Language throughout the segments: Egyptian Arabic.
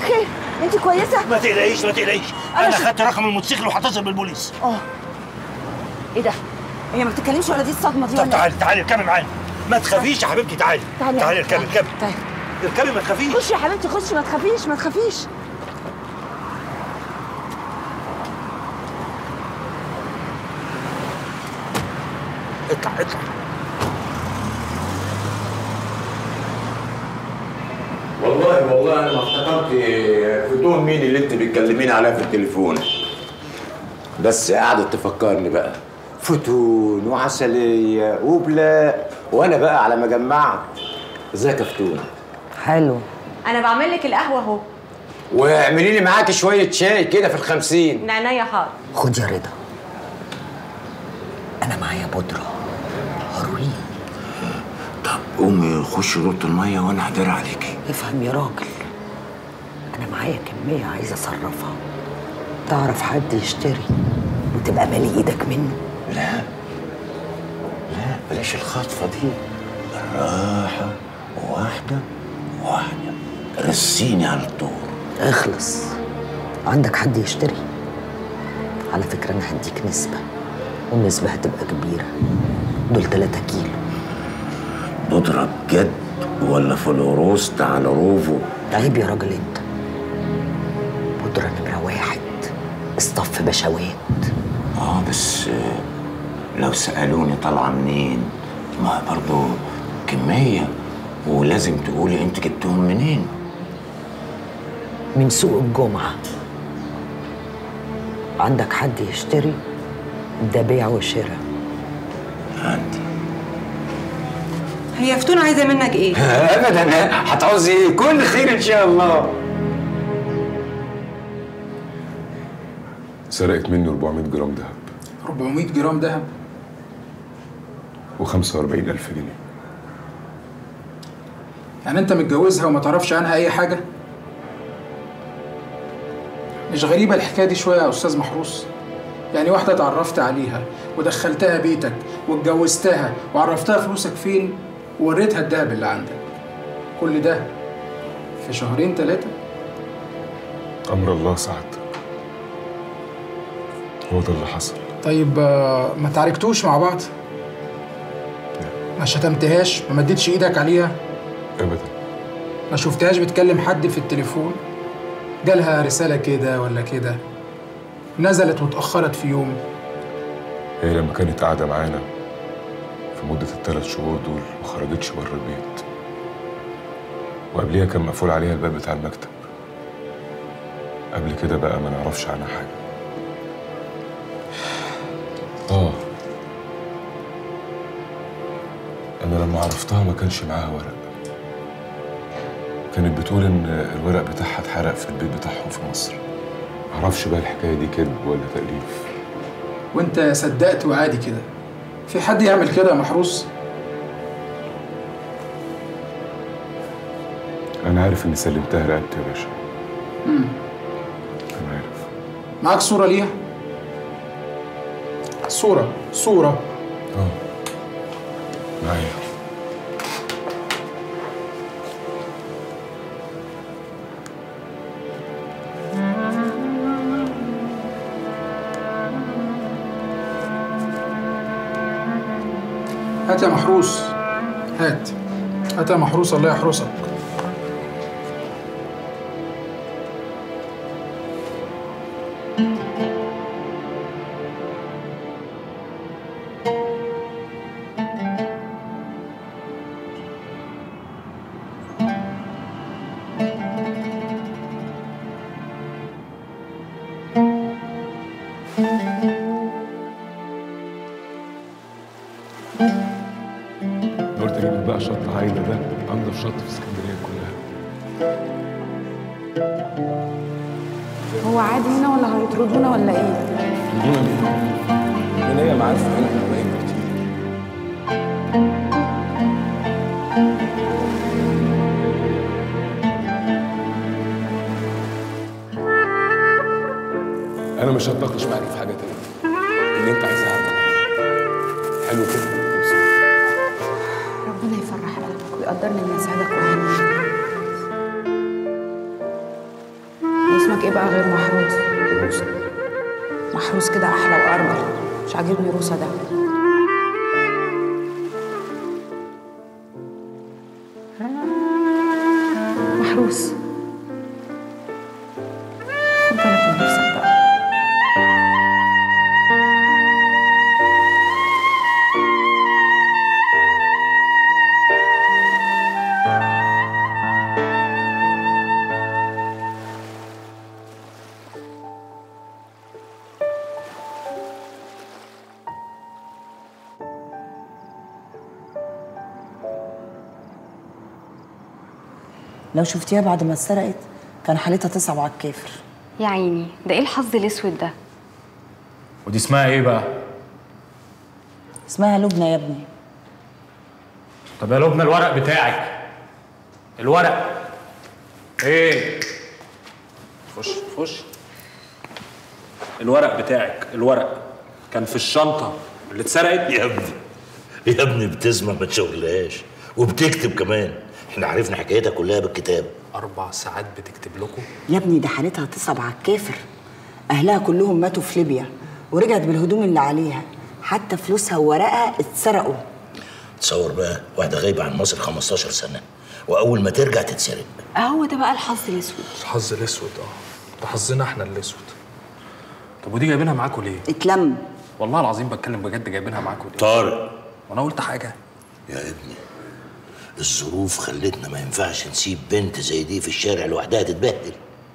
خير انت كويسه ما تقلقيش ما تقلقيش أنا انا شو- خدت رقم الموتوسيكل وهتصل بالبوليس اه ايه ده هي ما بتتكلمش ولا دي الصدمه دي طب ولا تعالي تعالي اركبي معانا ما تخافيش يا حبيبتي تعالي تعالي تعالي اركبي اركبي تعالي اركبي ما تخافيش خشي يا حبيبتي خشي ما تخافيش ما تخافيش اطلع اطلع والله والله انا ما افتكرت فتون مين اللي انت بتكلمين عليها في التليفون بس قعدت تفكرني بقى فتون وعسلية وبلاء وانا بقى على ما جمعت ازيك يا فتون حلو انا بعمل لك القهوه اهو واعملي لي معاكي شوية شاي كده في الخمسين من عينيا حاضر خد يا رضا انا معايا بودره هروين طب قومي خشي دورة المية وانا هدار عليكي افهم يا راجل انا معايا كميه عايزه اصرفها تعرف حد يشتري وتبقى مالي ايدك منه لا لا بلاش الخطفة دي بالراحة واحدة واحدة رسيني على الطور اخلص عندك حد يشتري على فكرة أنا هديك نسبة والنسبة هتبقى كبيرة دول 3 كيلو بودرة بجد ولا فلوروست على روفو عيب يا راجل أنت بودرة نمرة واحد اصطف بشوات اه بس آه، لو سألوني طالعة منين ما برضو كمية ولازم تقولي انت جبتهم منين من سوق الجمعة عندك حد يشتري ده بيع وشراء عندي هي فتون عايزه منك ايه ابدا هتعوزي ايه كل خير ان شاء الله سرقت مني 400 جرام دهب 400 جرام دهب و45 ألف جنيه يعني انت متجوزها وما تعرفش عنها اي حاجه مش غريبه الحكايه دي شويه يا استاذ محروس يعني واحده اتعرفت عليها ودخلتها بيتك واتجوزتها وعرفتها فلوسك فين ووريتها الدهب اللي عندك كل ده في شهرين ثلاثه أمر الله سعادتك هو ده اللي حصل طيب آه، ما تعاركتوش مع بعض ما شتمتهاش ما مدتش ايدك عليها أبدا ما شفتهاش بتكلم حد في التليفون جالها رسالة كده ولا كده نزلت واتأخرت في يوم هي لما كانت قاعدة معانا في مدة الثلاث شهور دول ما خرجتش بره البيت وقبليها كان مقفول عليها الباب بتاع المكتب قبل كده بقى ما نعرفش عنها حاجة آه أنا لما عرفتها ما كانش معاها ورق كانت بتقول إن الورق بتاعها اتحرق في البيت بتاعهم في مصر معرفش بقى الحكاية دي كذب ولا تأليف وانت صدقت وعادي كده في حد يعمل كده يا محروس أنا عارف إني سلمتها رقبتي يا باشا أنا عارف معاك صورة ليها صورة صورة اه معايا هات يا محروس هات هات يا محروس الله يحرسك قلت اجيب بقى شط عايده ده انضف شط في اسكندريه كلها هو عادي هنا ولا هيطردونا ولا ايه؟ بدون انا ليا معارف هنا في الباقيين كتير انا مش هتناقش معاك في حاجه تانية اللي انت عايزها عندك حلو كده ربنا يفرح قلبك ويقدرني اني اساعدك وأهنيك. اسمك ايه بقى غير محروس محروس كده احلى وارمل مش عاجبني روسا ده محروس خد بالك من نفسك بقى لو شفتيها بعد ما اتسرقت كان حالتها تصعب على الكافر يا عيني ده ايه الحظ الاسود ده ودي اسمها ايه بقى؟ اسمها لبنى يا ابني طب يا لبنى الورق بتاعك الورق ايه؟ خش خش الورق بتاعك الورق كان في الشنطة اللي اتسرقت يا ابني يا ابني بتسمع ما تشغلهاش وبتكتب كمان احنا عرفنا حكايتها كلها بالكتاب أربع ساعات بتكتب لكم يا ابني ده حالتها تصعب على الكافر اهلها كلهم ماتوا في ليبيا ورجعت بالهدوم اللي عليها حتى فلوسها وورقها اتسرقوا تصور بقى واحده غايبه عن مصر 15 سنه واول ما ترجع تتسرق اهو ده بقى الحظ الاسود الحظ الاسود اه ده حظنا احنا الاسود طب ودي جايبينها معاكم ليه؟ اتلم والله العظيم بتكلم بجد جايبينها معاكم ليه؟ طارق وانا قلت حاجة يا ابني الظروف خلتنا ما ينفعش نسيب بنت زي دي في الشارع لوحدها تتبهدل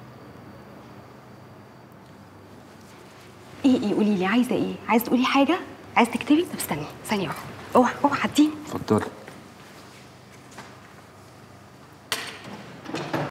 ايه ايه قولي لي عايزه ايه عايزه تقولي حاجه عايزه تكتبي طب استني ثانيه واحده اوعى اوعى عديني اتفضلي